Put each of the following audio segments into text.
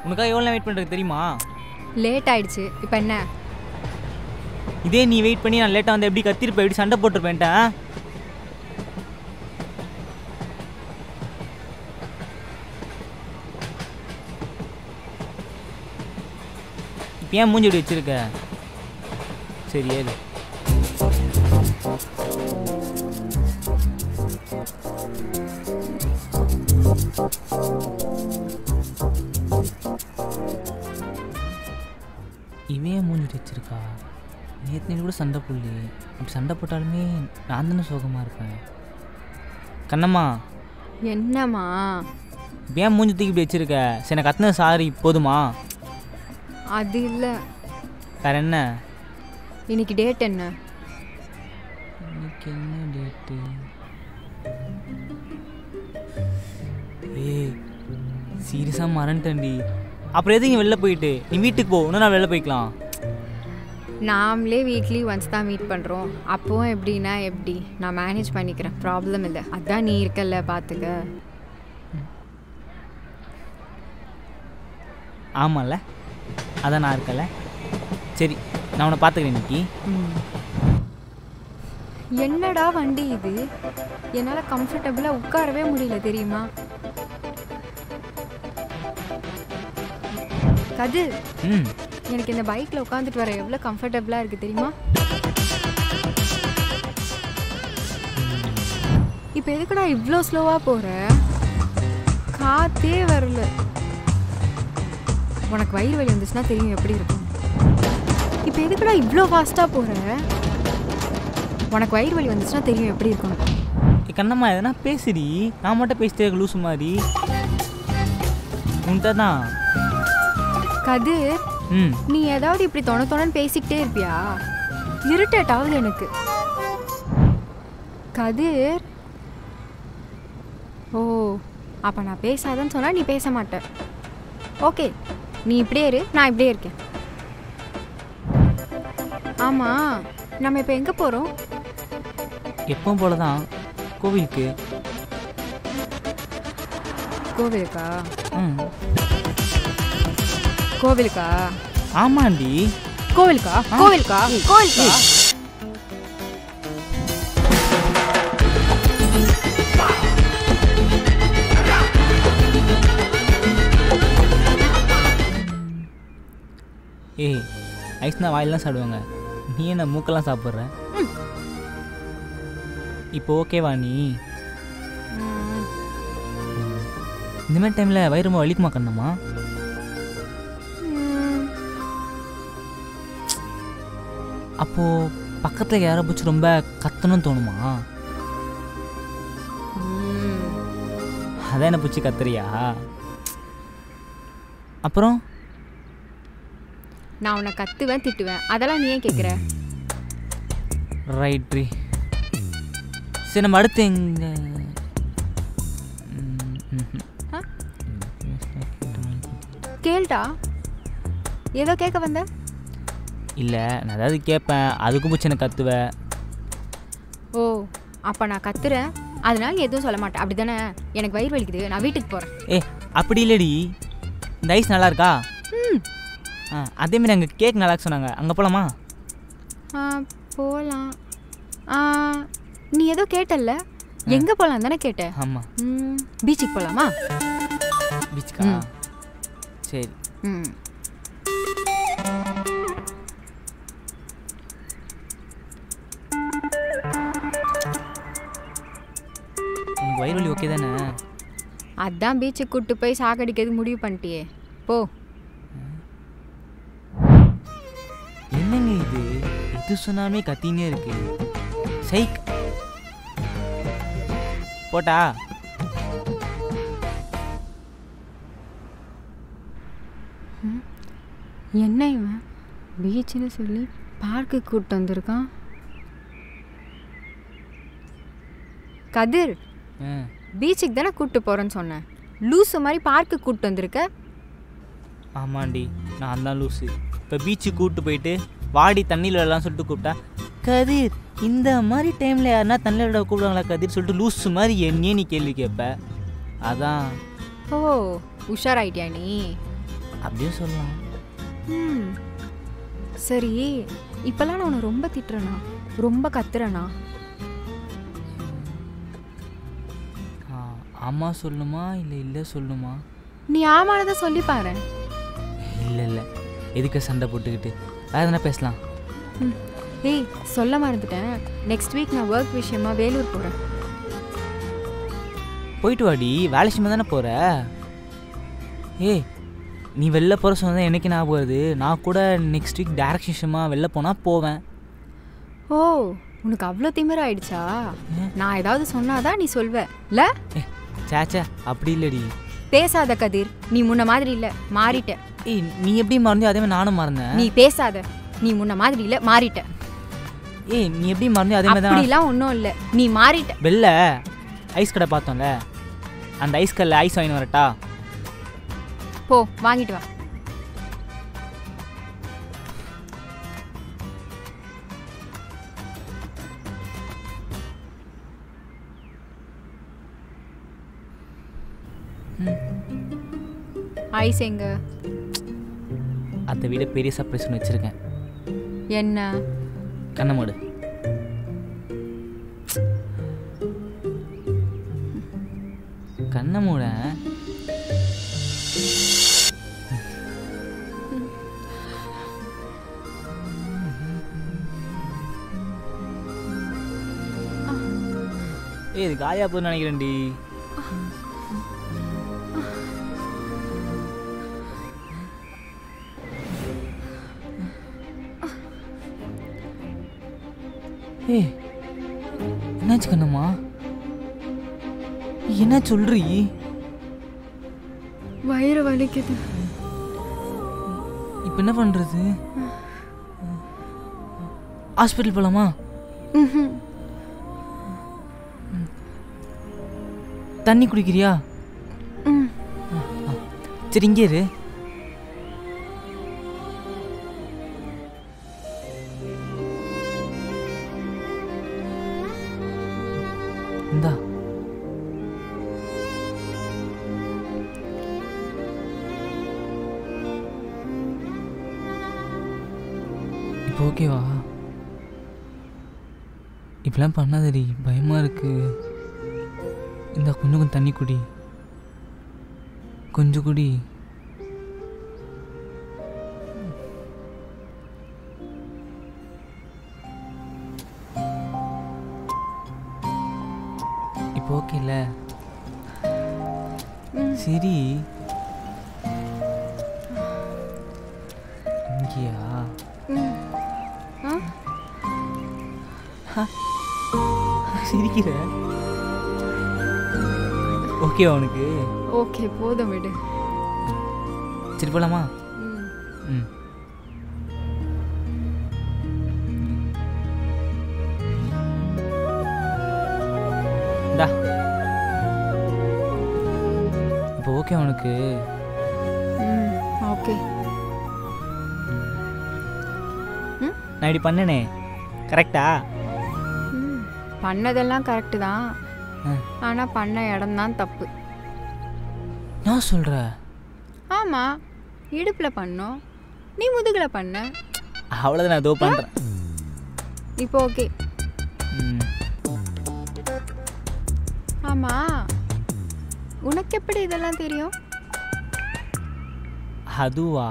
உனக்காக எவ்வளோ வெயிட் பண்ணுறது தெரியுமா லேட் ஆயிடுச்சு இப்போ என்ன இதே நீ வெயிட் பண்ணி நான் லேட்டாக வந்து எப்படி கத்திருப்பேன் எப்படி சண்டை போட்டிருப்பேன்ட்டேன் இப்போ ஏன் மூஞ்சி இப்படி வச்சிருக்க சரி ஏது இவன் ஏன் மூஞ்சி இப்படி வச்சிருக்கா நேற்று கூட சண்டை புள்ளி அப்படி சண்டை போட்டாலுமே நான் தானே சோகமாக இருப்பேன் கண்ணம்மா என்னம்மா இப்ப ஏன் மூஞ்சி தூக்கி இப்படி வச்சிருக்க சரி எனக்கு கத்துன சாரி போதுமா அது இல்லை வேற என்ன இன்னைக்கு டேட் என்ன இன்னைக்கு என்ன டேட்டு ஏய் சீரியஸாக மறந்துட்டேன்டி அப்புறம் எதுக்கு வெளில போயிட்டு நீ வீட்டுக்கு போ இன்னும் நான் வெளில போய்க்கலாம் நாமளே வீக்லி ஒன்ஸ் தான் மீட் பண்ணுறோம் அப்போவும் எப்படின்னா எப்படி நான் மேனேஜ் பண்ணிக்கிறேன் ப்ராப்ளம் இல்லை அதான் நீ இருக்கல்ல பார்த்துக்க ஆமாம்ல அதான் நான் இருக்கல சரி நான் உன்னை பார்த்துக்கிறேன் இன்னைக்கு என்னடா வண்டி இது என்னால் கம்ஃபர்டபுளாக உட்காரவே முடியல தெரியுமா கதிர் ம் எனக்கு இந்த பைக்கில் உட்காந்துட்டு வர எவ்வளோ கம்ஃபர்டபுளாக இருக்குது தெரியுமா இப்போ எதுக்குடா இவ்வளோ ஸ்லோவாக போகிற காத்தே வரல உனக்கு வயிறு வலி வந்துச்சுன்னா தெரியும் எப்படி இருக்கும் இப்போ எதுக்குடா இவ்வளோ ஃபாஸ்ட்டாக போகிற உனக்கு வயிறு வலி வந்துச்சுன்னா தெரியும் எப்படி இருக்கும் ஏய் கண்ணம்மா எதனா பேசுடி நான் மட்டும் பேசிட்டே இருக்க லூசு மாதிரி உன்கிட்ட தான் கதிர் ம் நீ ஏதாவது இப்படி தொண தொணன்னு பேசிக்கிட்டே இருப்பியா இரிட்டேட் ஆகுது எனக்கு கதிர் ஓ அப்போ நான் பேசாதன்னு சொன்னால் நீ பேச மாட்ட ஓகே நீ இப்படியே இரு நான் இப்படியே இருக்கேன் ஆமாம் நம்ம இப்போ எங்கே போகிறோம் எப்பவும் போல தான் கோவிலுக்கு கோவிலுக்கா ம் கோவிலுக்கா ஆமாண்டி கோவிலுக்கா கோவிலுக்கா கோவிலுக்கா ஏய் ஐஸ்னா வாயிலாம் சாப்பிடுவாங்க நீ என்ன மூக்கெல்லாம் சாப்பிட்ற இப்போ ஓகேவா நீ ம். இந்த மாதிரி டைமில் வயிறு ரொம்ப வலிக்குமா கண்ணம்மா ம். அப்போது பக்கத்தில் யாரை பிடிச்சி ரொம்ப கத்தணும்னு தோணுமா ம். அதான் என்ன பிடிச்சி கத்துறியா அப்புறம் நான் உன்னை கத்துவேன் திட்டுவேன் அதெல்லாம் நீ ஏன் கேட்குற ரைட்ரி சரி நம்ம அடுத்து எங்க ஆ? கேள்டா ஏதோ கேட்க வந்த இல்லை நான் ஏதாவது கேட்பேன் அதுக்கும் பிடிச்சி எனக்கு கத்துவேன் ஓ அப்போ நான் கத்துறேன் அதனால நீ எதுவும் சொல்ல மாட்டேன் அப்படி தானே எனக்கு வயிறு வலிக்குது நான் வீட்டுக்கு போகிறேன் ஏ அப்படி இல்லடி இந்த ஐஸ் நல்லா இருக்கா ம் ஆ அதேமாரி அங்கே கேக் நல்லா இருக்கு சொன்னாங்க அங்கே போகலாமா ஆ போகலாம் ஆ நீ ஏதோ கேட்டல்ல எங்கே போகலாம் தானே கேட்ட ஆமாம் ம் பீச்சுக்கு போகலாமா பீச்சுக்கா ம். சரி ம் உனக்கு வயிறு வலி ஓகே தானே அதான் பீச்சுக்கு கூட்டு போய் சாகடிக்கிறது முடிவு பண்ணிட்டியே போ என்னங்க இது எது சொன்னாலுமே கத்தினே இருக்கு சைக் போட்டா என்ன இவன் பீச்சுன்னு சொல்லி பார்க்கு கூப்பிட்டு வந்திருக்கான் கதிர் ஆ பீச்சுக்கு தானே கூப்பிட்டு போகிறேன்னு சொன்னேன் லூசு மாதிரி பார்க்கு கூப்பிட்டு வந்திருக்க ஆமாண்டி நான் தான் லூஸு இப்போ பீச்சுக்கு கூப்பிட்டு போயிட்டு வாடி தண்ணியில் விடலாம் சொல்லிட்டு கூப்பிட்டா கதிர் இந்த மாதிரி டைமில் யாருன்னா தண்ணியில் விட கூப்பிடுவாங்களா கதிர் சொல்லிட்டு லூஸு மாதிரி என்னையே நீ கேள்வி கேட்ப அதான் ஓ உஷாராயிட்டியா நீ அப்படியும் சொல்லலாம் ம் சரி இப்போல்லாம் நான் உன்னை ரொம்ப திட்டுறேனா ரொம்ப கத்துறேனா ஆ, ஆமா சொல்லணுமா இல்லை இல்லை சொல்லணுமா நீ ஆமானதை சொல்லி பாரு இல்லை இல்லை எதுக்கு சண்டை போட்டுக்கிட்டு வேறு எதனா பேசலாம் ம் ஏய் சொல்ல மறந்துட்டேன் நெக்ஸ்ட் வீக் நான் ஒர்க் விஷயமா வேலூர் போகிறேன் போயிட்டு வாடி வேலை விஷயமா தானே போகிற ஏய் நீ வெளில போகிற சொன்னதான் எனக்கு ஞாபகம் வருது நான் கூட நெக்ஸ்ட் வீக் டேரக்ஷன் விஷயமா வெளில போனால் போவேன் ஓ உனக்கு அவ்வளோ திமிர ஆயிடுச்சா நான் ஏதாவது சொன்னாதான் நீ சொல்வ இல்லை ஏ சேச்சே அப்படி இல்லடி பேசாத கதிர் நீ முன்ன மாதிரி இல்லை மாறிட்ட ஏய் நீ எப்படி மறந்தியோ அதே மாதிரி நானும் மறந்தேன் நீ பேசாத நீ முன்ன மாதிரி இல்லை மாறிட்ட ஏய் நீ எப்படி மறந்தியோ அதே மாதிரி தான் அப்படிலாம் ஒன்றும் இல்லை நீ மாறிட்ட வெளில ஐஸ் கடை பார்த்தோம்ல அந்த ஐஸ் கல்ல ஐஸ் வாங்கி வரட்டா போ வாங்கிட்டு வா ஐஸ் எங்க அதை விட பெரிய சர்ப்ரைஸ் ஒன்று வச்சுருக்கேன் என்ன கண்ணை மூடு கண்ணை மூட ஏய் இது காயா போகுதுன்னு நினைக்கிறேன்டி ஏய் என்னாச்சு கண்ணம்மா என்ன சொல்றீ வயிறு வலிக்குது இப்போ என்ன பண்றது ஹாஸ்பிட்டல் போலாமா தண்ணி குடிக்கிறியா ம். சரி இங்கே இரு இந்தா இப்போ ஓகேவா இப்படிலாம் பண்ணாதடி பயமாக இருக்கு இந்த கொஞ்சம் கொஞ்சம் தண்ணி குடி கொஞ்சம் குடி இப்போ ஓகேல சரி இங்கேயா ஆ சிரிக்கிற ஓகேவா உனக்கு ஓகே போதும் விடு சரி போலாமா ம் ம் இந்தா இப்போ ஓகே உனக்கு ம் ஓகே நான் இப்படி பண்ணனே கரெக்டா ம் பண்ணதெல்லாம் கரெக்டு தான் ஆ. ஆனால் பண்ண இடம் தான் தப்பு நான் சொல்கிற ஆமாம் இடுப்பில் பண்ணோம் நீ முதுகில் பண்ண அவ்வளோதான் நான் ஏதோ பண்ணுறேன் இப்போ ஓகே ம் ஆமாம் உனக்கு எப்படி இதெல்லாம் தெரியும் அதுவா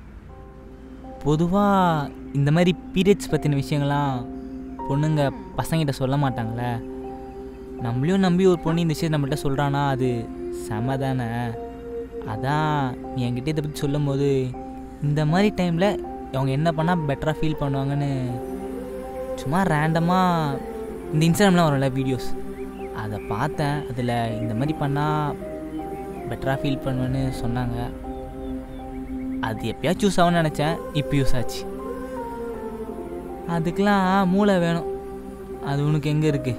பொதுவாக இந்த மாதிரி பீரியட்ஸ் பற்றின விஷயங்கள்லாம் பொண்ணுங்க பசங்கிட்ட சொல்ல மாட்டாங்களே நம்மளையும் நம்பி ஒரு பொண்ணு இந்த விஷயத்தை நம்மள்ட்ட சொல்கிறானா அது செம தானே அதான் நீ என்கிட்ட இதை பற்றி சொல்லும் போது இந்த மாதிரி டைமில் அவங்க என்ன பண்ணால் பெட்டராக ஃபீல் பண்ணுவாங்கன்னு சும்மா ரேண்டமாக இந்த இன்ஸ்டாகிராம்லாம் வரும்ல வீடியோஸ் அதை பார்த்தேன் அதில் இந்த மாதிரி பண்ணால் பெட்டராக ஃபீல் பண்ணுவேன்னு சொன்னாங்க அது எப்பயா சூஸ் ஆகும்னு நினச்சேன் இப்போ யூஸ் ஆச்சு அதுக்கெலாம் மூளை வேணும் அது உனக்கு எங்கே இருக்கு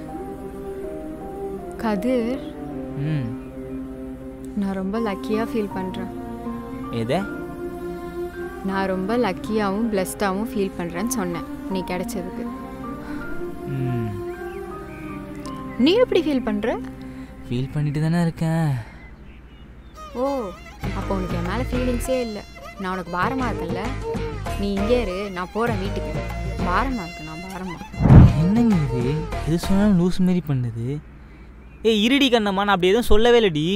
கதிர் ம் நான் ரொம்ப லக்கியாக ஃபீல் பண்ணுறேன் எதை நான் ரொம்ப லக்கியாகவும் பிளஸ்டாகவும் ஃபீல் பண்ணுறேன்னு சொன்னேன் நீ கிடைச்சதுக்கு ம் நீ எப்படி ஃபீல் பண்ணுற ஃபீல் பண்ணிட்டு தானே இருக்கேன் ஓ அப்போ உனக்கு என் மேலே ஃபீலிங்ஸே இல்லை நான் உனக்கு பாரமாக இருக்கேன்ல நீ இங்கே இரு நான் போகிறேன் வீட்டுக்கு பாரமாக இருக்கு நான் பாரமாக என்னங்க இது எது சொன்னாலும் லூஸ் மாரி பண்ணுது ஏய் இருடி கண்ணம்மா நான் அப்படி எதுவும் சொல்லவே இல்லடி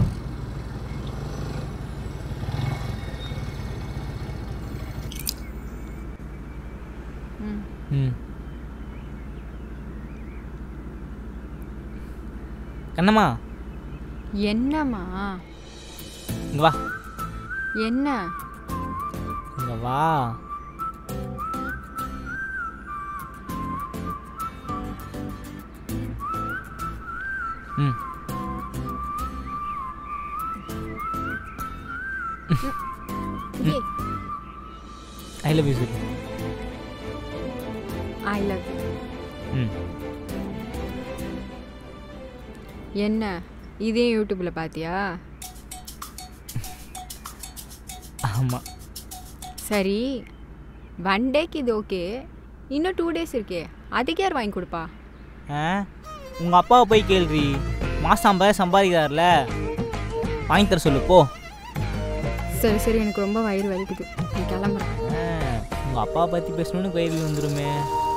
ம் ம் கண்ணம்மா என்னம்மா இங்க வா என்ன இங்க வா ம் ஏய் ஐ லவ் யூ சொல்லு ஐ லவ் ம் என்ன இதே யூடியூப்பில் பார்த்தியா ஆமாம் சரி ஒன் டேக்கு இது ஓகே இன்னும் டூ டேஸ் இருக்கே அதுக்கு யார் வாங்கி கொடுப்பா ஆ உங்கள் அப்பாவை போய் கேள்றி மாதம் ஐம்பதாயிரம் சம்பாதிக்கிறார்ல வாங்கி தர சொல்லு போ சரி சரி எனக்கு ரொம்ப வயிறு வலிக்குது நீ கிளம்புறேன் உங்கள் அப்பாவை பற்றி பேசணுன்னு வயிறு வந்துருமே